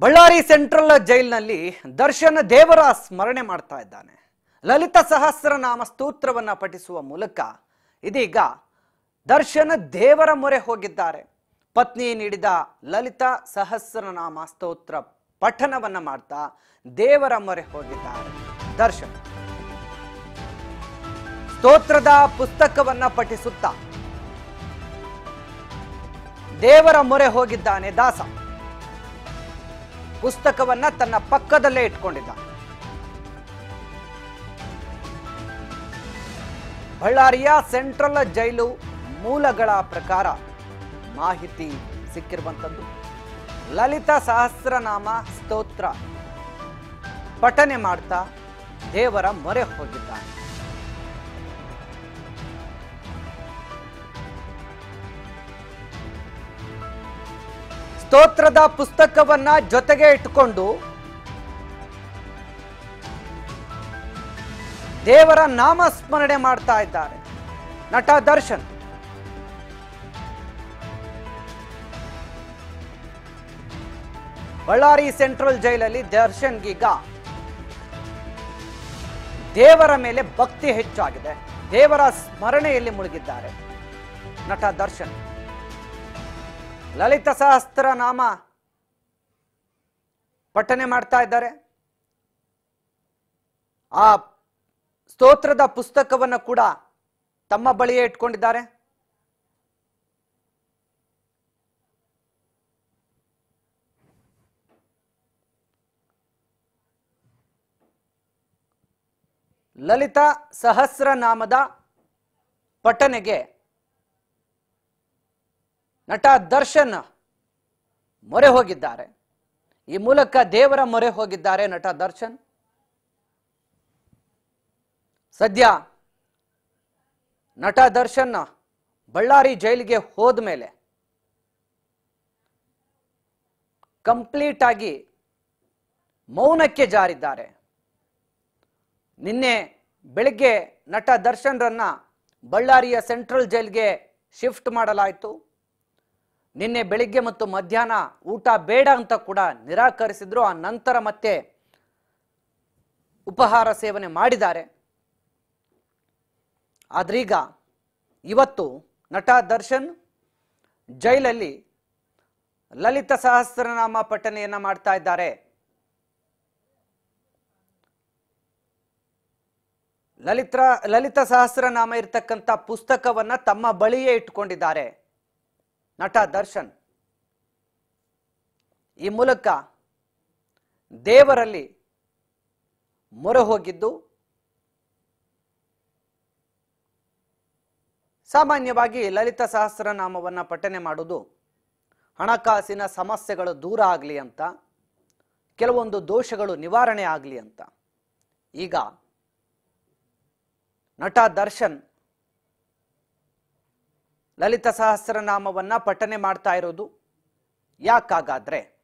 Ballari central ಜೈಲಿನಲ್ಲಿ ದರ್ಶನ್ ದೇವರ ಸ್ಮರಣೆ ಮಾಡ್ತಾ ಇದ್ದಾನೆ ಲಲಿತ ಸಹಸ್ರನಾಮ ಸ್ತೋತ್ರವನ್ನ ಪಠಿಸುವ ಮೂಲಕ ಇದೀಗ ದರ್ಶನ್ ದೇವರ ಮೊರೆ ಹೋಗಿದ್ದಾರೆ ಪತ್ನಿ ನೀಡಿದ ಲಲಿತ ಸಹಸ್ರನಾಮ ಸ್ತೋತ್ರ ಪಠನವನ್ನ ಮಾಡ್ತಾ ದೇವರ ಮೊರೆ ಹೋಗಿದ್ದಾರೆ ದರ್ಶನ್ ಸ್ತೋತ್ರದ ಪುಸ್ತಕವನ್ನ ಪಠಿಸುತ್ತಾ ದೇವರ ಮೊರೆ ಹೋಗಿದ್ದಾನೆ ದಾಸ ಪುಸ್ತಕವನ್ನ ತನ್ನ ಪಕ್ಕದಲ್ಲೇ ಇಟ್ಕೊಂಡಿದ್ದ ಬಳ್ಳಾರಿಯ ಸೆಂಟ್ರಲ್ ಜೈಲು ಮೂಲಗಳ ಪ್ರಕಾರ ಮಾಹಿತಿ ಸಿಕ್ಕಿರುವಂಥದ್ದು ಲಲಿತ ಸಹಸ್ರನಾಮ ಸ್ತೋತ್ರ ಪಠನೆ ಮಾಡ್ತಾ ದೇವರ ಮೊರೆ ಹೋಗಿದ್ದಾನೆ ಸ್ತೋತ್ರದ ಪುಸ್ತಕವನ್ನ ಜೊತೆಗೆ ಇಟ್ಟುಕೊಂಡು ದೇವರ ನಾಮ ಸ್ಮರಣೆ ಮಾಡ್ತಾ ಇದ್ದಾರೆ ನಟ ದರ್ಶನ್ ಬಳ್ಳಾರಿ ಸೆಂಟ್ರಲ್ ಜೈಲಲ್ಲಿ ದರ್ಶನ್ಗೀಗ ದೇವರ ಮೇಲೆ ಭಕ್ತಿ ಹೆಚ್ಚಾಗಿದೆ ದೇವರ ಸ್ಮರಣೆಯಲ್ಲಿ ಮುಳುಗಿದ್ದಾರೆ ನಟ ದರ್ಶನ್ ಲಲಿತ ಸಹಸ್ರ ನಾಮ ಪಠನೆ ಮಾಡ್ತಾ ಇದ್ದಾರೆ ಆ ಸ್ತೋತ್ರದ ಪುಸ್ತಕವನ್ನು ಕೂಡ ತಮ್ಮ ಬಳಿಯೇ ಇಟ್ಕೊಂಡಿದ್ದಾರೆ ಲಲಿತ ಸಹಸ್ರನಾಮದ ಪಠನೆಗೆ ನಟ ದರ್ಶನ್ ಮೊರೆ ಹೋಗಿದ್ದಾರೆ ಈ ಮೂಲಕ ದೇವರ ಮೊರೆ ಹೋಗಿದ್ದಾರೆ ನಟ ದರ್ಶನ್ ಸದ್ಯ ನಟ ದರ್ಶನ್ ಬಳ್ಳಾರಿ ಜೈಲಿಗೆ ಹೋದ ಮೇಲೆ ಕಂಪ್ಲೀಟ್ ಆಗಿ ಮೌನಕ್ಕೆ ಜಾರಿದ್ದಾರೆ ನಿನ್ನೆ ಬೆಳಿಗ್ಗೆ ನಟ ದರ್ಶನ್ರನ್ನ ಬಳ್ಳಾರಿಯ ಸೆಂಟ್ರಲ್ ಜೈಲ್ಗೆ ಶಿಫ್ಟ್ ಮಾಡಲಾಯಿತು ನಿನ್ನೆ ಬೆಳಿಗ್ಗೆ ಮತ್ತು ಮಧ್ಯಾಹ್ನ ಊಟ ಬೇಡ ಅಂತ ಕೂಡ ನಿರಾಕರಿಸಿದ್ರು ಆ ನಂತರ ಮತ್ತೆ ಉಪಹಾರ ಸೇವನೆ ಮಾಡಿದ್ದಾರೆ ಆದ್ರೀಗ ಇವತ್ತು ನಟ ದರ್ಶನ್ ಜೈಲಲ್ಲಿ ಲಲಿತ ಸಹಸ್ರನಾಮ ಪಠನೆಯನ್ನ ಮಾಡ್ತಾ ಇದ್ದಾರೆ ಲಲಿತ ಲಲಿತ ಸಹಸ್ರನಾಮ ಇರ್ತಕ್ಕಂಥ ಪುಸ್ತಕವನ್ನ ತಮ್ಮ ಬಳಿಯೇ ಇಟ್ಕೊಂಡಿದ್ದಾರೆ ನಟ ದರ್ಶನ್ ಈ ಮೂಲಕ ದೇವರಲ್ಲಿ ಮೊರೆ ಹೋಗಿದ್ದು ಸಾಮಾನ್ಯವಾಗಿ ಲಲಿತ ಸಹಸ್ರನಾಮವನ್ನ ಪಠನೆ ಮಾಡುವುದು ಹಣಕಾಸಿನ ಸಮಸ್ಯೆಗಳು ದೂರ ಆಗಲಿ ಅಂತ ಕೆಲವೊಂದು ದೋಷಗಳು ನಿವಾರಣೆ ಆಗಲಿ ಅಂತ ಈಗ ನಟ ದರ್ಶನ್ ಲಲಿತ ಸಹಸ್ರನಾಮವನ್ನ ಪಠನೆ ಮಾಡ್ತಾ ಇರೋದು ಯಾಕಾಗಾದ್ರೆ